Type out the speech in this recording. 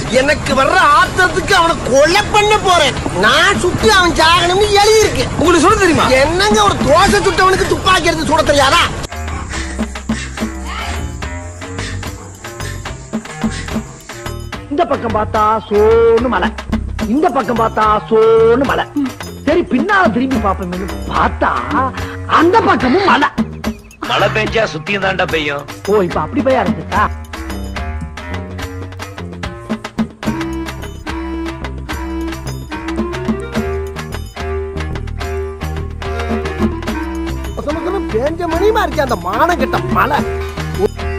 எனக்கு வர்ற ஆத்திரத்துக்கு அவனை கொலை பண்ண போறேன் நான் சுட்டு அவன் சாகணும்னு எழுதி இருக்கு உங்களுக்கு சொல்ல தெரியுமா என்னங்க ஒரு தோசை சுட்டவனுக்கு துப்பாக்கி எடுத்து சுட தெரியாதா இந்த பக்கம் பார்த்தா சோன்னு மலை இந்த பக்கம் பார்த்தா சோன்னு மலை சரி பின்னால திரும்பி பாப்போம் பார்த்தா அந்த பக்கமும் மலை மழை பெஞ்சா சுத்தியும் தாண்டா பெய்யும் ஓ இப்ப அப்படி போய் இருந்துச்சா பேஞ்ச மணியுமா இருக்கு அந்த மானம் கெட்ட மலை